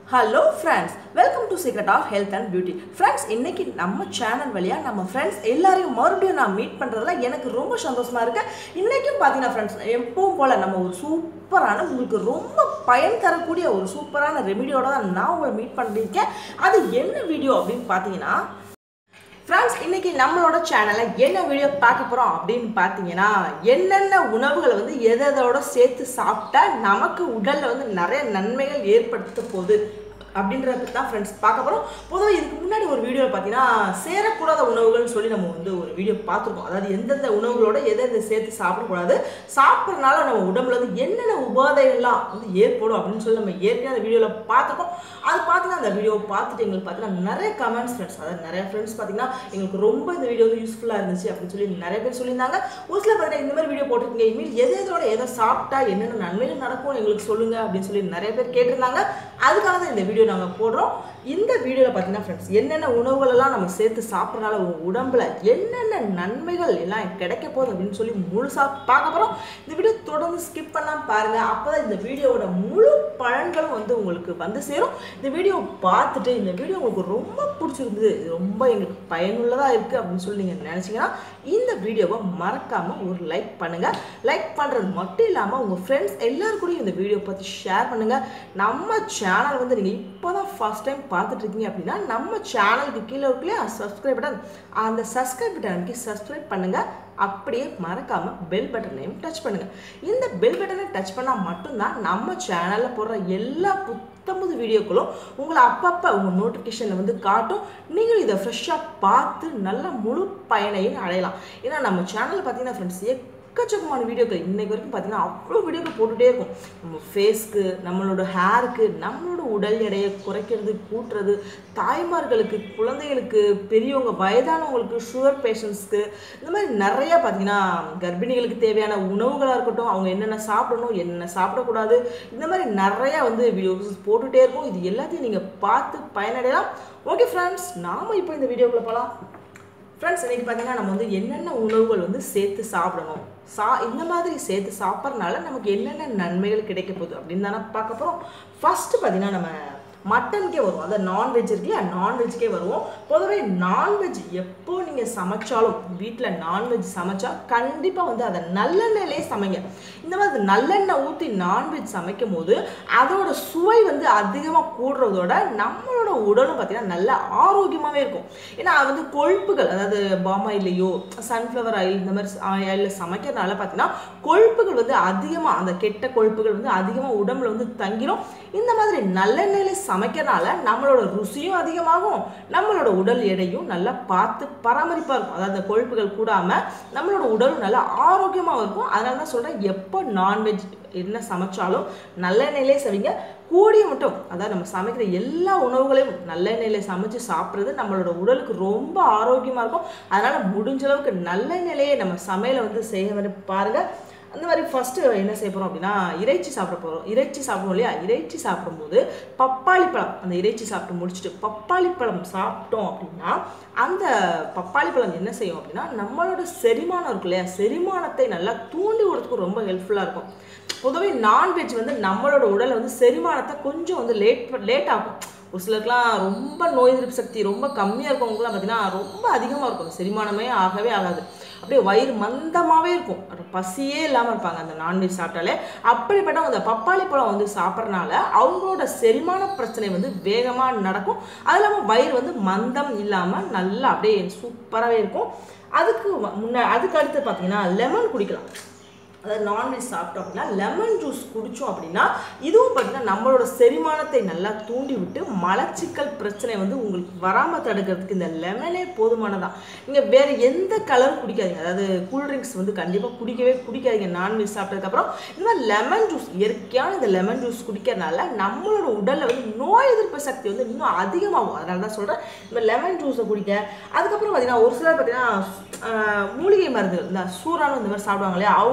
hello friends welcome to secret of health and beauty friends இன்னைக்கு நம்ம channel வழியாக நம்ம ஃப்ரெண்ட்ஸ் எல்லாரையும் மறுபடியும் நான் மீட் பண்ணுறதுல எனக்கு ரொம்ப சந்தோஷமா இருக்கு இன்றைக்கும் பார்த்தீங்கன்னா ஃப்ரெண்ட்ஸ் எப்பவும் போல் நம்ம ஒரு சூப்பரான உங்களுக்கு ரொம்ப பயன் தரக்கூடிய ஒரு சூப்பரான ரெமிடியோட தான் நான் உங்களை மீட் பண்ணியிருக்கேன் அது என்ன வீடியோ அப்படின்னு பார்த்தீங்கன்னா ஃப்ரெண்ட்ஸ் இன்னைக்கு நம்மளோட சேனலில் என்ன வீடியோ பார்க்க போகிறோம் அப்படின்னு பார்த்தீங்கன்னா என்னென்ன உணவுகளை வந்து எதோட சேர்த்து சாப்பிட்டா நமக்கு உடலில் வந்து நிறைய நன்மைகள் ஏற்படுத்த போகுது அப்படின்றத பற்றி தான் ஃப்ரெண்ட்ஸ் பார்க்க போகிறோம் பொதுவாக இதுக்கு முன்னாடி ஒரு வீடியோவில் பார்த்தீங்கன்னா சேரக்கூடாத உணவுகள்னு சொல்லி நம்ம வந்து ஒரு வீடியோ பார்த்துருக்கோம் அதாவது எந்தெந்த உணவுகளோட எதை எதை சேர்த்து சாப்பிடக்கூடாது சாப்பிட்றதுனால நம்ம உடம்புல வந்து என்னென்ன உபாதைகள்லாம் வந்து ஏற்படும் அப்படின்னு சொல்லி நம்ம ஏற்கனவே அந்த வீடியோவில் பார்த்துருக்கோம் அது பார்த்தீங்கன்னா அந்த வீடியோவை பார்த்துட்டு எங்களுக்கு பார்த்தீங்கன்னா நிறைய கமெண்ட்ஸ் ஃப்ரெண்ட்ஸ் அதாவது நிறைய ஃப்ரெண்ட்ஸ் பார்த்தீங்கன்னா எங்களுக்கு ரொம்ப இந்த வீடியோ வந்து யூஸ்ஃபுல்லாக இருந்துச்சு அப்படின்னு சொல்லி நிறைய பேர் சொல்லியிருந்தாங்க ஒரு சில பார்த்தீங்கன்னா இந்த மாதிரி வீடியோ போட்டிருக்கீங்க இனிமேல் எது எதோட எதை சாப்பிட்டா என்னென்ன நன்மைகள் நடக்கும் எங்களுக்கு சொல்லுங்க அப்படின்னு சொல்லி நிறைய பேர் கேட்டிருந்தாங்க அதுக்காக தான் இந்த வீடியோ நாங்கள் போடுறோம் இந்த வீடியோவில் பார்த்தீங்கன்னா ஃப்ரெண்ட்ஸ் என்னென்ன உணவுகள் எல்லாம் நம்ம சேர்த்து சாப்பிட்றனால உங்கள் உடம்புல என்னென்ன நன்மைகள் எல்லாம் கிடைக்க போகுது அப்படின்னு சொல்லி முழுசாக பார்க்க போகிறோம் இந்த வீடியோ தொடர்ந்து ஸ்கிப் பண்ணாம பாருங்க அப்போ தான் இந்த வீடியோவோட முழு பலன்களும் வந்து உங்களுக்கு வந்து சேரும் இந்த வீடியோ பார்த்துட்டு இந்த வீடியோ உங்களுக்கு ரொம்ப பிடிச்சிருந்தது இது ரொம்ப எங்களுக்கு பயனுள்ளதாக இருக்குது அப்படின்னு சொல்லி நீங்கள் நினச்சிங்கன்னா இந்த வீடியோவை மறக்காமல் ஒரு லைக் பண்ணுங்கள் லைக் பண்ணுறது மட்டும் இல்லாமல் உங்கள் ஃப்ரெண்ட்ஸ் எல்லாரும் கூடயும் இந்த வீடியோ பற்றி ஷேர் பண்ணுங்கள் நம்ம சேனல் வந்து நீங்கள் இப்போ தான் ஃபஸ்ட் டைம் பார்த்துட்டு இருக்கீங்க அப்படின்னா நம்ம சேனலுக்கு கீழே இருக்குல்லையா சப்ஸ்கிரைப் பட்டன் அந்த சப்ஸ்கிரைப் பட்டனுக்கு சப்ஸ்கிரைப் பண்ணுங்கள் அப்படியே மறக்காமல் பெல் பட்டனையும் டச் பண்ணுங்கள் இந்த பெல் பட்டனை டச் பண்ணால் மட்டும்தான் நம்ம சேனலில் போடுற எல்லா புத்தம்புது வீடியோக்களும் உங்களை அப்பப்போ உங்கள் நோட்டிஃபிகேஷனில் வந்து காட்டும் நீங்களும் இதை ஃப்ரெஷ்ஷாக பார்த்து நல்ல முழு பயனையும் அடையலாம் ஏன்னா நம்ம சேனலில் பார்த்தீங்கன்னா ஃப்ரெண்ட்ஸ் எக்கச்சக்கமான வீடியோக்கள் இன்னைக்கு வரைக்கும் பார்த்தீங்கன்னா அவ்வளோ வீடியோக்கள் போட்டுகிட்டே இருக்கும் நம்ம ஃபேஸ்க்கு நம்மளோட ஹேருக்கு நம்மளோட உடல் எடையை குறைக்கிறது கூட்டுறது தாய்மார்களுக்கு குழந்தைகளுக்கு பெரியவங்க வயதானவங்களுக்கு சுகர் பேஷண்ட்ஸ்க்கு இந்த மாதிரி நிறைய பார்த்தீங்கன்னா கர்ப்பிணிகளுக்கு தேவையான உணவுகளாக இருக்கட்டும் அவங்க என்னென்ன சாப்பிடணும் என்னென்ன சாப்பிடக்கூடாது இந்த மாதிரி நிறைய வந்து வீடியோஸ் போட்டுகிட்டே இருக்கும் இது எல்லாத்தையும் நீங்கள் பார்த்து பயனடையலாம் ஓகே ஃப்ரெண்ட்ஸ் நாம் இப்போ இந்த வீடியோக்குள்ளே போகலாம் ஃப்ரெண்ட்ஸ் இன்றைக்கி பார்த்தீங்கன்னா நம்ம வந்து என்னென்ன உணவுகள் வந்து சேர்த்து சாப்பிடணும் சா இந்த மாதிரி சேர்த்து சாப்பிட்றதுனால நமக்கு என்னென்ன நன்மைகள் கிடைக்க போகுது அப்படின்னு தானே பார்க்க போகிறோம் ஃபஸ்ட்டு பார்த்தீங்கன்னா நம்ம மட்டனுக்கே வருவோம் அதாவது நான்வெஜ் இருக்கு இல்லையா நான்வெஜ்க்கே வருவோம் பொதுவே நான்வெஜ் எப்போ நீங்கள் சமைச்சாலும் வீட்டில் நான்வெஜ் சமைச்சா கண்டிப்பாக வந்து அதை நல்லெண்ணெயிலே சமைங்க இந்த மாதிரி நல்லெண்ணெய் ஊற்றி நான்வெஜ் சமைக்கும் போது அதோட சுவை வந்து அதிகமாக கூடுறதோட நம்மளோட உடலும் பார்த்தீங்கன்னா நல்ல ஆரோக்கியமாகவே இருக்கும் ஏன்னா அது வந்து கொழுப்புகள் அதாவது பாம் ஆயிலையோ சன்ஃப்ளவர் ஆயில் இந்த மாதிரி ஆயிலில் சமைக்கிறதுனால பார்த்தீங்கன்னா கொழுப்புகள் வந்து அதிகமாக அந்த கெட்ட கொழுப்புகள் வந்து அதிகமாக உடம்புல வந்து தங்கிரும் இந்த மாதிரி நல்லெண்ணெயில சமைக்கிறனால நம்மளோட ருசியும் அதிகமாகும் நம்மளோட உடல் எடையும் நல்லா பார்த்து பராமரிப்பாக இருக்கும் அதாவது அந்த கொழுப்புகள் கூடாமல் நம்மளோட உடலும் நல்லா ஆரோக்கியமாக இருக்கும் அதனால தான் சொல்கிறேன் எப்போ நான்வெஜ் என்ன சமைச்சாலும் நல்லெண்ணெயிலே சமைங்க கூடிய மட்டும் அதாவது நம்ம சமைக்கிற எல்லா உணவுகளையும் நல்லெண்ணெயில சமைச்சு சாப்பிட்றது நம்மளோட உடலுக்கு ரொம்ப ஆரோக்கியமாக இருக்கும் அதனால் முடிஞ்ச அளவுக்கு நல்லெண்ணெயிலேயே நம்ம சமையலை வந்து செய்ய பாருங்கள் அந்த மாதிரி ஃபஸ்ட்டு என்ன செய்ய போகிறோம் அப்படின்னா இறைச்சி சாப்பிட போகிறோம் இறைச்சி சாப்பிடுவோம் இல்லையா இறைச்சி சாப்பிடும்போது பப்பாளி பழம் அந்த இறைச்சி சாப்பிட்டு முடிச்சுட்டு பப்பாளி பழம் சாப்பிட்டோம் அப்படின்னா அந்த பப்பாளி பழம் என்ன செய்யும் அப்படின்னா நம்மளோட செரிமானம் இருக்கு இல்லையா செரிமானத்தை நல்லா தூண்டி விடுறதுக்கு ரொம்ப ஹெல்ப்ஃபுல்லாக இருக்கும் பொதுவே நான்வெஜ் வந்து நம்மளோட உடலை வந்து செரிமானத்தை கொஞ்சம் வந்து லேட் லேட் ஆகும் ஒரு சிலருக்குலாம் ரொம்ப நோய் எதிர்ப்பு சக்தி ரொம்ப கம்மியாக இருக்கவங்கலாம் பார்த்தீங்கன்னா ரொம்ப அதிகமாக இருக்கும் செரிமானமே ஆகவே ஆகாது அப்படியே வயிறு மந்தமாகவே இருக்கும் பசியே இல்லாமல் இருப்பாங்க அந்த நான்வெஜ் சாப்பிட்டாலே அப்படிப்பட்டவங்க அந்த பப்பாளி பழம் வந்து சாப்பிட்றனால அவங்களோட செரிமான பிரச்சனை வந்து வேகமாக நடக்கும் அது இல்லாமல் வயிறு வந்து மந்தம் இல்லாமல் நல்லா அப்படியே சூப்பராகவே இருக்கும் அதுக்கு முன்ன அதுக்கு அடுத்து பார்த்தீங்கன்னா லெமன் குடிக்கலாம் அதாவது நான்வெஜ் சாப்பிட்டோம் அப்படின்னா லெமன் ஜூஸ் குடித்தோம் அப்படின்னா இதுவும் பார்த்தீங்கன்னா நம்மளோட செரிமானத்தை நல்லா தூண்டி விட்டு மலச்சிக்கல் பிரச்சனை வந்து உங்களுக்கு வராமல் தடுக்கிறதுக்கு இந்த லெமனே போதுமானதான் நீங்கள் வேறு எந்த கலரும் குடிக்காதீங்க அதாவது கூல்ட்ரிங்க்ஸ் வந்து கண்டிப்பாக குடிக்கவே குடிக்காதீங்க நான்வெஜ் சாப்பிட்டதுக்கப்புறம் இந்த மாதிரி லெமன் ஜூஸ் இயற்கையான இந்த லெமன் ஜூஸ் குடிக்கிறதுனால நம்மளோட உடலில் வந்து நோய் எதிர்ப்பு சக்தி வந்து இன்னும் அதிகமாகும் அதனால தான் சொல்கிறேன் இந்த லெமன் ஜூஸை குடிக்க அதுக்கப்புறம் பார்த்தீங்கன்னா ஒரு சிலர் பார்த்தீங்கன்னா மூலிகை மருந்து இந்த சூறானும் இந்த மாதிரி சாப்பிடுவாங்க இல்லையா அவங்கலாம் பார்த்தீங்கன்னா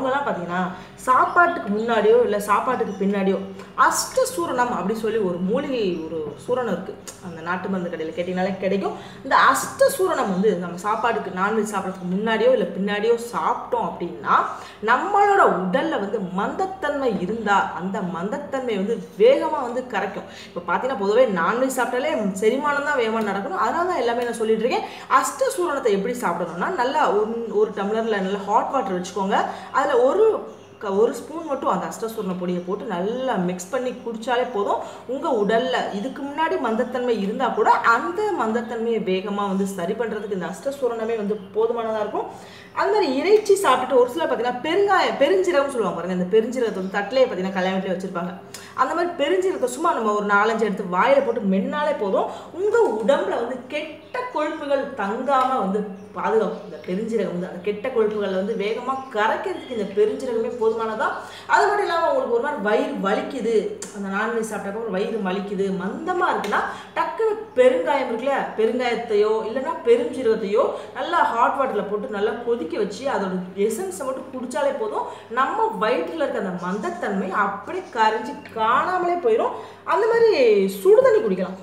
பார்த்தீங்கன்னா சாப்பாட்டுக்கு முன்னாடியோ இல்லை சாப்பாட்டுக்கு பின்னாடியோ அஷ்ட சூரணம் அப்படி சொல்லி ஒரு மூலிகை ஒரு சூரணம் இருக்குது அந்த நாட்டு மருந்து கடையில் கேட்டிங்கனாலே கிடைக்கும் இந்த அஷ்ட சூரணம் வந்து நம்ம சாப்பாட்டுக்கு நான்வெஜ் சாப்பிட்றதுக்கு முன்னாடியோ இல்லை பின்னாடியோ சாப்பிட்டோம் அப்படின்னா நம்மளோட உடலில் வந்து மந்தத்தன்மை இருந்தால் அந்த மந்தத்தன்மை வந்து வேகமாக வந்து கரைக்கும் இப்போ பார்த்தீங்கன்னா பொதுவே நான்வெஜ் சாப்பிட்டாலே செரிமானம் தான் வேகமாக நடக்கணும் அதனால தான் எல்லாமே நான் சொல்லிட்டு இருக்கேன் அஷ்ட சூரணத்தை எப்படி சாப்பிடணும்னா நல்லா ஒரு ஒரு டம்ளரில் நல்லா ஹாட் வாட்டர் வச்சுக்கோங்க அதில் ஒரு க- ஒரு ஸ்பூன் மட்டும் அந்த அஷ்டசூர்ண பொடியை போட்டு நல்லா மிக்ஸ் பண்ணி குடிச்சாலே போதும் உங்கள் உடலில் இதுக்கு முன்னாடி மந்தத்தன்மை இருந்தால் கூட அந்த மந்தத்தன்மையை வேகமாக வந்து சரி பண்ணுறதுக்கு இந்த அஷ்டசூரணமே வந்து போதுமானதாக இருக்கும் அது மாதிரி இறைச்சி சாப்பிட்டுட்டு ஒரு சிலர் பார்த்தீங்கன்னா பெருங்காயம் பெருஞ்சீரகம் சொல்லுவாங்க பாருங்க இந்த பெருஞ்சீரகத்தை வந்து தட்டிலே பார்த்தீங்கன்னா கல்யாண வீட்டிலே வச்சுருப்பாங்க அந்த மாதிரி பெருஞ்சீரகத்தை சும்மா நம்ம ஒரு நாலஞ்சு எடுத்து வாயில போட்டு மென்னாலே போதும் உங்கள் உடம்புல வந்து கெட்ட கொழுப்புகள் தங்காமல் வந்து பாதுகாக்கும் இந்த பெருஞ்சீரகம் வந்து அந்த கெட்ட கொழுப்புகளை வந்து வேகமாக கரைக்கிறதுக்கு இந்த பெருஞ்சீரகமே போதுமானதா அது மட்டும் இல்லாமல் உங்களுக்கு ஒரு மாதிரி வயிறு வலிக்குது அந்த நான்வெஜ் சாப்பிட்டப்போ வயிறு வலிக்குது மந்தமாக இருக்குன்னா டக்குன்னு பெருங்காயம் இருக்குல்ல பெருங்காயத்தையோ இல்லைன்னா பெருஞ்சீரகத்தையோ நல்லா ஹாட் வாட்டரில் போட்டு நல்லா கொதிக்க வச்சு அதோட எசன்ஸை மட்டும் குடிச்சாலே போதும் நம்ம வயிற்றில் இருக்க அந்த மந்தத்தன்மை அப்படியே கரைஞ்சி காணாமலே போயிடும் அந்த மாதிரி சுடு தண்ணி குடிக்கலாம்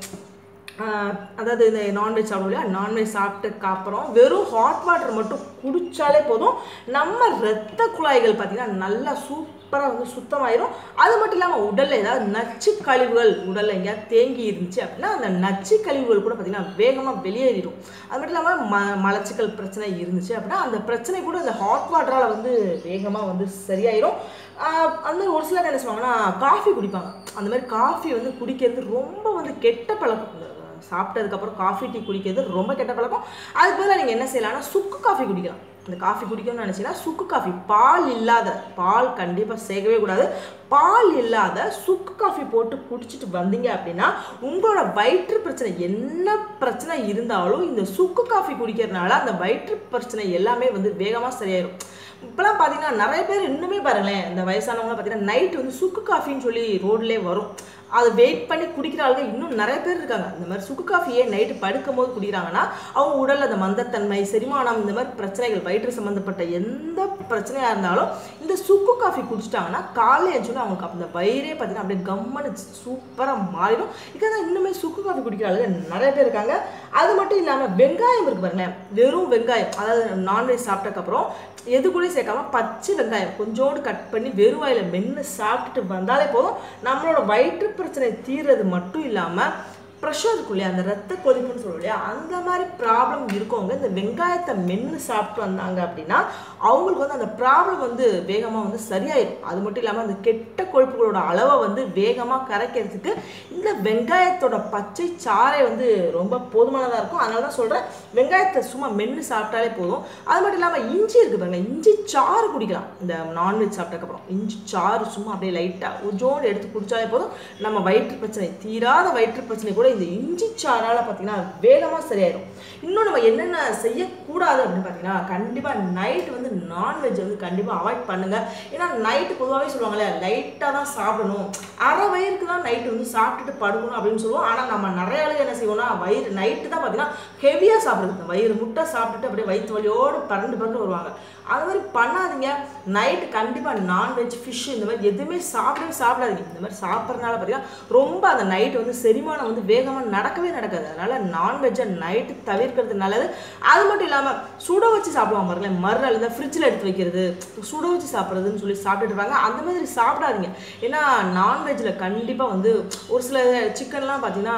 ஆஹ் அதாவது இந்த நான்வெஜ் சாப்பிடுவோம் இல்லையா நான்வெஜ் சாப்பிட்டதுக்கு அப்புறம் வெறும் ஹாட் வாட்டர் மட்டும் குடிச்சாலே போதும் நம்ம இரத்த குழாய்கள் பார்த்தீங்கன்னா நல்லா சூப்பராக வந்து சுத்தமாயிரும் அது மட்டும் இல்லாமல் உடலில் ஏதாவது நச்சு கழிவுகள் உடலில் எங்கேயாவது தேங்கி இருந்துச்சு அப்படின்னா அந்த நச்சு கழிவுகள் கூட பார்த்தீங்கன்னா வேகமாக வெளியேறிடும் அது மட்டும் இல்லாமல் ம மலச்சிக்கல் பிரச்சனை இருந்துச்சு அப்படின்னா அந்த பிரச்சனை கூட இந்த ஹாட் வாட்டரால் வந்து வேகமாக வந்து சரியாயிரும் ஆஹ் அந்த மாதிரி ஒரு சிலர் என்ன சொல்லுவாங்கன்னா காஃபி குடிப்பாங்க அந்த மாதிரி காஃபி வந்து குடிக்கிறது ரொம்ப வந்து கெட்ட பழக்கம் இந்த சாப்பிட்டதுக்கப்புறம் காஃபி டீ குடிக்கிறது ரொம்ப கெட்ட பழக்கம் அதுக்கு பதிலாக நீங்கள் என்ன செய்யலாம்னா சுக்கு காஃபி குடிக்கலாம் இந்த காஃபி குடிக்கணும்னு நினச்சிங்கன்னா சுக்கு காஃபி பால் இல்லாத பால் கண்டிப்பாக சேர்க்கவே கூடாது பால் இல்லாத சுக்கு காஃபி போட்டு குடிச்சிட்டு வந்தீங்க அப்படின்னா உங்களோட வயிற்று பிரச்சனை என்ன பிரச்சனை இருந்தாலும் இந்த சுக்கு காஃபி குடிக்கிறதுனால அந்த வயிற்று பிரச்சனை எல்லாமே வந்து வேகமாக சரியாயிரும் இப்போலாம் பார்த்தீங்கன்னா நிறைய பேர் இன்னுமே பாருங்களேன் இந்த வயசானவங்களாம் பார்த்தீங்கன்னா நைட் வந்து சுக்கு காஃபின்னு சொல்லி ரோட்லேயே வரும் அதை வெயிட் பண்ணி குடிக்கிற ஆளுங்க இன்னும் நிறைய பேர் இருக்காங்க இந்த மாதிரி சுக்கு காஃபியே நைட்டு படுக்கும் போது குடிக்கிறாங்கன்னா அவங்க உடல்ல அந்த மந்தத்தன்மை செரிமானம் இந்த மாதிரி பிரச்சனைகள் வயிற்று சம்மந்தப்பட்ட எந்த பிரச்சனையாக இருந்தாலும் இந்த சுக்கு காஃபி குடிச்சிட்டாங்கன்னா காலையில் எழுந்தோன்னே அவங்களுக்கு அந்த வயிறே பார்த்தீங்கன்னா அப்படியே கம்மனு சூப்பராக மாறிடும் இதுக்காக இன்னுமே சுக்கு காஃபி குடிக்கிற ஆளுங்க நிறைய பேர் இருக்காங்க அது மட்டும் இல்லாமல் வெங்காயம் இருக்கு பாருங்களேன் வெறும் வெங்காயம் அதாவது நான்வெஜ் சாப்பிட்டதுக்கப்புறம் எது கூட சேர்க்காம பச்சை வெங்காயம் கொஞ்சோண்டு கட் பண்ணி வெறும் வாயில மென்று சாப்பிட்டுட்டு வந்தாலே போதும் நம்மளோட வயிற்று பிரச்சனை தீர்றது மட்டும் இல்லாமல் ப்ரெஷர் இருக்கும் இல்லையா அந்த ரத்த கொதிப்புன்னு சொல்லுவோம் இல்லையா அந்த மாதிரி ப்ராப்ளம் இருக்கவங்க இந்த வெங்காயத்தை மென்று சாப்பிட்டு வந்தாங்க அப்படின்னா அவங்களுக்கு வந்து அந்த ப்ராப்ளம் வந்து வேகமாக வந்து சரியாயிடும் அது மட்டும் இல்லாமல் அந்த கெட்ட கொழுப்புகளோட அளவை வந்து வேகமாக கரைக்கிறதுக்கு இந்த வெங்காயத்தோட பச்சை சாறை வந்து ரொம்ப போதுமானதாக இருக்கும் அதனால தான் சொல்கிறேன் வெங்காயத்தை சும்மா மென்று சாப்பிட்டாலே போதும் அது மட்டும் இல்லாமல் இஞ்சி இருக்குது பாருங்க இஞ்சி சாறு குடிக்கலாம் இந்த நான்வெஜ் சாப்பிட்டதுக்கப்புறம் இஞ்சி சாறு சும்மா அப்படியே லைட்டாக கொஞ்சோண்டு எடுத்து குடிச்சாலே போதும் நம்ம வயிற்று பிரச்சனை தீராத வயிற்று பிரச்சனை கூட இந்த இஞ்சி சாறால் பார்த்தீங்கன்னா வேகமாக சரியாயிடும் இன்னும் நம்ம என்னென்ன செய்யக்கூடாது அப்படின்னு பார்த்தீங்கன்னா கண்டிப்பாக நைட் வந்து நான்வெஜ் வந்து கண்டிப்பாக அவாய்ட் பண்ணுங்க ஏன்னா நைட்டு பொதுவாகவே சொல்லுவாங்களே லைட்டாக தான் சாப்பிடணும் அரை வயிறுக்கு தான் நைட்டு வந்து சாப்பிட்டுட்டு படுக்கணும் அப்படின்னு சொல்லுவோம் ஆனால் நம்ம நிறைய ஆளுங்க என்ன செய்வோம்னா வயிறு நைட்டு தான் பார்த்தீங்கன்னா ஹெவியாக சாப்பிடுறது வயிறு முட்டை சாப்பிட்டுட்டு அப்படியே வயிற்று வலியோடு பறந்து பறந்து வருவாங்க அது மாதிரி பண்ணாதீங்க நைட்டு கண்டிப்பாக நான்வெஜ் ஃபிஷ் இந்த மாதிரி எதுவுமே சாப்பிடவே சாப்பிடாதீங்க இந்த மாதிரி சாப்பிட்றதுனால பார்த்தீங்கன்னா ரொம்ப அந்த நைட் வந்து செரிமானம் வந்து வேகமாக நடக்கவே நடக்காது அதனால் நான்வெஜ்ஜை நைட்டு தவிர்க்கிறது நல்லது அது மட்டும் இல்லாமல் சுட வச்சு சாப்பிடுவாங்க பாருங்களேன் மறுநாள் இந்த ஃப்ரிட்ஜில் எடுத்து வைக்கிறது சுட வச்சு சாப்பிட்றதுன்னு சொல்லி சாப்பிட்டுட்டு இருப்பாங்க அந்த மாதிரி சாப்பிடாதீங்க ஏன்னா நான்வெஜ்ஜில் கண்டிப்பாக வந்து ஒரு சில சிக்கன்லாம் பார்த்தீங்கன்னா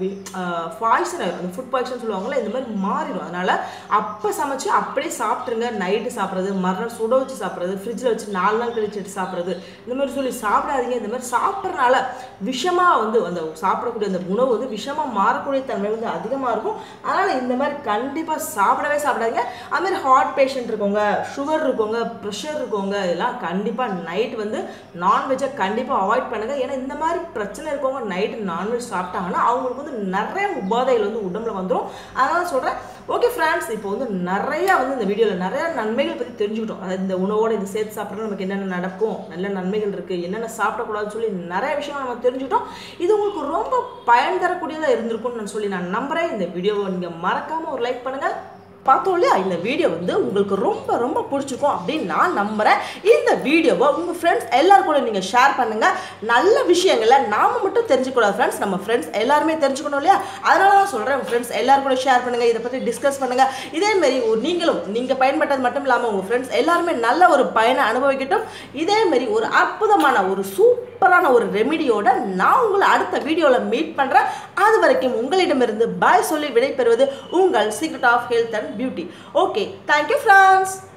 பாய்சன் ஆயிரும் அந்த ஃபுட் பாய்சன் சொல்லுவாங்கல்ல இந்த மாதிரி மாறிடும் அதனால் அப்போ சமைச்சு அப்படியே சாப்பிட்ருங்க நைட்டு சாப்பிட்றது மறுநாள் சுட வச்சு சாப்பிட்றது ஃப்ரிட்ஜில் வச்சு நாலு நாள் கழிச்சு எடுத்து சாப்பிட்றது இந்த மாதிரி சொல்லி சாப்பிடாதீங்க இந்த மாதிரி சாப்பிட்றனால விஷமாக வந்து அந்த சாப்பிடக்கூடிய அந்த உணவு வந்து விஷமாக மாறக்கூடிய தன்மை வந்து அதிகமாக இருக்கும் அதனால் இந்த மாதிரி கண்டிப்பாக சாப்பிடவே சாப்பிடாதீங்க அது மாதிரி ஹார்ட் பேஷண்ட் இருக்கவங்க சுகர் இருக்கவங்க ப்ரெஷர் இருக்கவங்க இதெல்லாம் கண்டிப்பாக நைட் வந்து நான்வெஜ்ஜை கண்டிப்பாக அவாய்ட் பண்ணுங்கள் ஏன்னா இந்த மாதிரி பிரச்சனை இருக்கவங்க நைட்டு நான்வெஜ் சாப்பிட்டாங்கன்னா அவங்களுக்கு வந்து நிறைய உபாதைகள் வந்து உடம்புல வந்துடும் அதனால சொல்கிறேன் ஓகே ஃப்ரெண்ட்ஸ் இப்போ வந்து நிறையா வந்து இந்த வீடியோவில் நிறைய நன்மைகள் பற்றி தெரிஞ்சுக்கிட்டோம் அதாவது இந்த உணவோட இது சேர்த்து சாப்பிட்றது நமக்கு என்னென்ன நடக்கும் நல்ல நன்மைகள் இருக்குது என்னென்ன சாப்பிடக்கூடாதுன்னு சொல்லி நிறைய விஷயங்கள் நம்ம தெரிஞ்சுக்கிட்டோம் இது உங்களுக்கு ரொம்ப பயன் தரக்கூடியதாக இருந்திருக்கும்னு நான் சொல்லி நான் நம்புகிறேன் இந்த வீடியோவை நீங்கள் மறக்காமல் ஒரு லைக் பண்ணுங்கள் பார்த்தோம் இல்லையா இந்த வீடியோ வந்து உங்களுக்கு ரொம்ப ரொம்ப பிடிச்சிருக்கும் அப்படின்னு நான் நம்புகிறேன் இந்த வீடியோவை உங்கள் ஃப்ரெண்ட்ஸ் எல்லாரும் கூட நீங்கள் ஷேர் பண்ணுங்கள் நல்ல விஷயங்களை நாம மட்டும் தெரிஞ்சுக்கூடாது ஃப்ரெண்ட்ஸ் நம்ம ஃப்ரெண்ட்ஸ் எல்லாருமே தெரிஞ்சுக்கணும் இல்லையா அதனால தான் சொல்கிறேன் உங்கள் ஃப்ரெண்ட்ஸ் எல்லாரும் கூட ஷேர் பண்ணுங்கள் இதை பற்றி டிஸ்கஸ் பண்ணுங்கள் இதேமாரி ஒரு நீங்களும் நீங்கள் பயன்பட்டது மட்டும் இல்லாமல் உங்கள் ஃப்ரெண்ட்ஸ் எல்லாருமே நல்ல ஒரு பயனை அனுபவிக்கட்டும் இதேமாரி ஒரு அற்புதமான ஒரு சூப்பரான ஒரு ரெமிடியோட நான் உங்களை அடுத்த வீடியோவில் மீட் பண்ணுறேன் அது வரைக்கும் உங்களிடமிருந்து பாய் சொல்லி விடைபெறுவது உங்கள் secret of health and beauty okay thank you friends